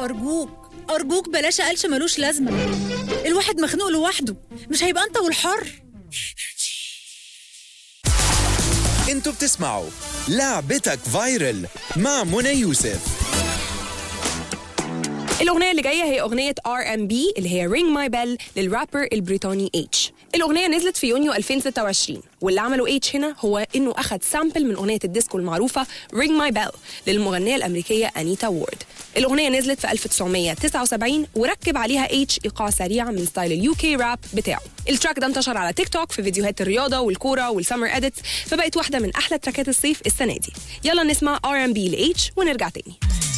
أرجوك أرجوك بلاش قلش ملوش لازمة الواحد مخنوق لوحده مش هيبقى أنت والحر انتوا بتسمعوا لعبتك فايرل مع منى يوسف الأغنية اللي جاية هي أغنية R&B اللي هي Ring My Bell للرابر البريطاني H الأغنية نزلت في يونيو 2026 واللي عمله H هنا هو إنه أخد سامبل من أغنية الديسكو المعروفة Ring My Bell للمغنية الأمريكية أنيتا وورد الأغنية نزلت في 1979 وركب عليها H إيقاع سريع من ستايل اليو كي راب بتاعه التراك ده انتشر على تيك توك في فيديوهات الرياضة والكورة والسمر اديتس فبقت واحدة من أحلى تراكات الصيف السنة دي يلا نسمع R&B ل H ونرجع تاني